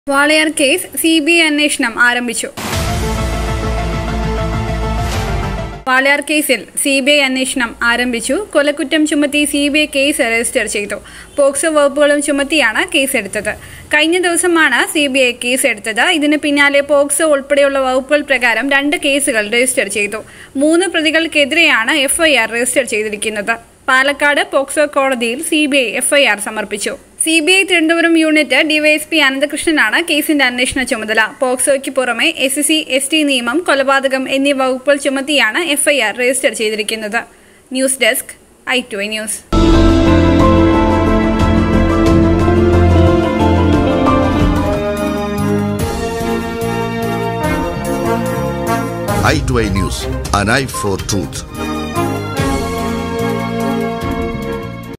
Walayar case C B I അന്വേഷണം ആരംഭിച്ചു വാളയാർ കേസിൽ സി ബി ഐ അന്വേഷണം ആരംഭിച്ചു കൊലക്കുറ്റം ചുമത്തി C B I case register ചെയ്തു പോക്സോ വകുപ്പുകളും ചുമത്തിയാണ് കേസെടുത്തത് കഴിഞ്ഞ ദിവസമാണ് സി ബി ഐ കേസെടുത്തത് ഇതിന് പിന്നാലെ പോക്സോ ഉൾപ്പെടെയുള്ള വകുപ്പുകൾ പ്രകാരം രണ്ട് കേസുകൾ രജിസ്റ്റർ ചെയ്തു മൂന്ന് പ്രതികൾക്കെതിരെയാണ് എഫ്ഐആർ രജിസ്റ്റർ ചെയ്തിരിക്കുന്നത് പാലക്കാട് പോക്സോ കോടതിയിൽ സി ബി ഐ എഫ്ഐആർ സമർപ്പിച്ചു C B I Thiruvananthapuram unit DySP അനന്തകൃഷ്ണനാണ് കേസിന്റെ അന്വേഷണ ചുമതല പോക്സോയ്ക്ക് പുറമെ എസ് സി എസ് ടി നിയമം കൊലപാതകം എന്നീ വകുപ്പുകൾ ചുമത്തിയാണ് എഫ്ഐആർ രജിസ്റ്റർ ചെയ്തിരിക്കുന്നത് news desk I two I news i2i News, an eye for truth.